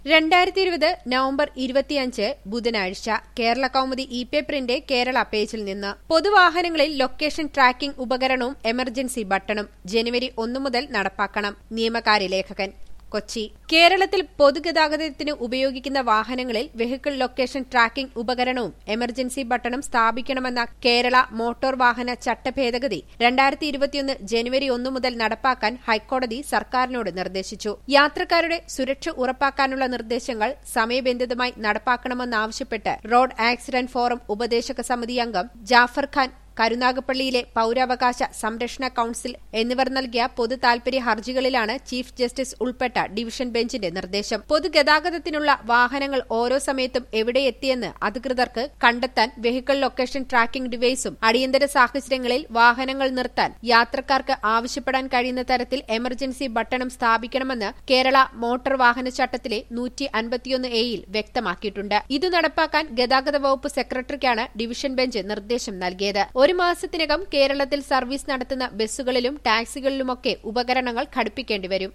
രണ്ടായിരത്തി ഇരുപത് നവംബർ ഇരുപത്തിയഞ്ച് ബുധനാഴ്ച കേരള കൗമുദി ഇ പേപ്പറിന്റെ കേരള പേജിൽ നിന്ന് പൊതുവാഹനങ്ങളിൽ ലൊക്കേഷൻ ട്രാക്കിംഗ് ഉപകരണവും എമർജൻസി ബട്ടണും ജനുവരി ഒന്നു മുതൽ നടപ്പാക്കണം നിയമകാര്യ ലേഖകൻ കൊച്ചി കേരളത്തിൽ പൊതുഗതാഗതത്തിന് ഉപയോഗിക്കുന്ന വാഹനങ്ങളിൽ വെഹിക്കിൾ ലൊക്കേഷൻ ട്രാക്കിംഗ് ഉപകരണവും എമർജൻസി ബട്ടണും സ്ഥാപിക്കണമെന്ന കേരള മോട്ടോർ വാഹന ചട്ടഭേദഗതി രണ്ടായിരത്തി ഇരുപത്തിയൊന്ന് ജനുവരി ഒന്നു മുതൽ നടപ്പാക്കാൻ ഹൈക്കോടതി സർക്കാരിനോട് നിർദ്ദേശിച്ചു യാത്രക്കാരുടെ സുരക്ഷ ഉറപ്പാക്കാനുള്ള നിർദ്ദേശങ്ങൾ സമയബന്ധിതമായി നടപ്പാക്കണമെന്നാവശ്യപ്പെട്ട് റോഡ് ആക്സിഡന്റ് ഫോറം ഉപദേശക സമിതി അംഗം ജാഫർ ഖാൻ കരുനാഗപ്പള്ളിയിലെ പൌരാവകാശ സംരക്ഷണ കൌൺസിൽ എന്നിവർ നൽകിയ പൊതു താൽപര്യ ഹർജികളിലാണ് ചീഫ് ജസ്റ്റിസ് ഉൾപ്പെട്ട ഡിവിഷൻ ബെഞ്ചിന്റെ നിർദ്ദേശം പൊതുഗതാഗതത്തിനുള്ള വാഹനങ്ങൾ ഓരോ സമയത്തും എവിടെ എത്തിയെന്ന് അധികൃതർക്ക് കണ്ടെത്താൻ വെഹിക്കിൾ ലൊക്കേഷൻ ട്രാക്കിംഗ് ഡിവൈസും അടിയന്തര സാഹചര്യങ്ങളിൽ വാഹനങ്ങൾ നിർത്താൻ യാത്രക്കാർക്ക് ആവശ്യപ്പെടാൻ കഴിയുന്ന തരത്തിൽ എമർജൻസി ബട്ടണും സ്ഥാപിക്കണമെന്ന് കേരള മോട്ടോർ വാഹന ചട്ടത്തിലെ നൂറ്റി അൻപത്തിയൊന്ന് എയിൽ വ്യക്തമാക്കിയിട്ടുണ്ട് ഇത് നടപ്പാക്കാൻ ഗതാഗത വകുപ്പ് സെക്രട്ടറിക്കാണ് ഡിവിഷൻ ബെഞ്ച് നിർദ്ദേശം നൽകിയത് ഒരു മാസത്തിനകം കേരളത്തിൽ സർവീസ് നടത്തുന്ന ബസ്സുകളിലും ടാക്സികളിലുമൊക്കെ ഉപകരണങ്ങൾ ഘടിപ്പിക്കേണ്ടിവരും